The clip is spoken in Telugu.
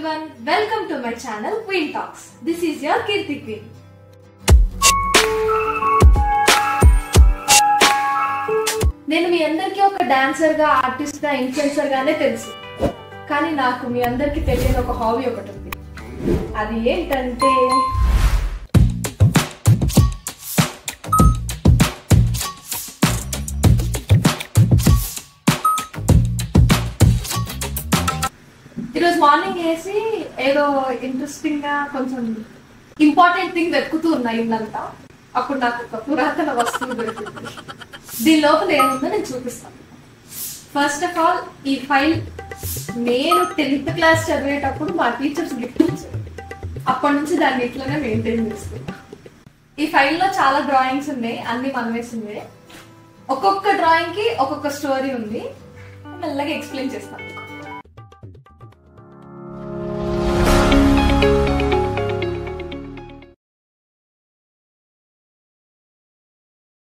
everyone, welcome to my channel Queen Talks. This is your Kirti Queen. నేను మీ అందరికీ ఒక డాన్సర్ గా ఆర్టిస్ట్ గా ఇన్ఫ్లుయెన్సర్ గానే తెలుసు కానీ నాకు మీ అందరికీ తెలియని ఒక హాబీ ఒకటి ఉంది అది ఏంటంటే ఈరోజు మార్నింగ్ వేసి ఏదో ఇంట్రెస్టింగ్ గా కొంచెం ఇంపార్టెంట్ థింగ్ వెతుకుతూ ఉన్నా ఇల్లంతా అప్పుడు నాకు ఒక పురాతన వస్తువు దొరికింది దీని లోపల ఏముందో నేను చూపిస్తాను ఫస్ట్ ఆఫ్ ఆల్ ఈ ఫైల్ నేను టెన్త్ క్లాస్ చదివేటప్పుడు మా టీచర్స్ గిఫ్ట్ ఇచ్చారు అప్పటి నుంచి దాన్ని ఇట్లనే మెయింటైన్ చేస్తున్నా ఈ ఫైల్లో చాలా డ్రాయింగ్స్ ఉన్నాయి అన్ని మనం వేసిందే ఒక్కొక్క డ్రాయింగ్ కి ఒక్కొక్క స్టోరీ ఉంది మెల్లగా ఎక్స్ప్లెయిన్ చేస్తాను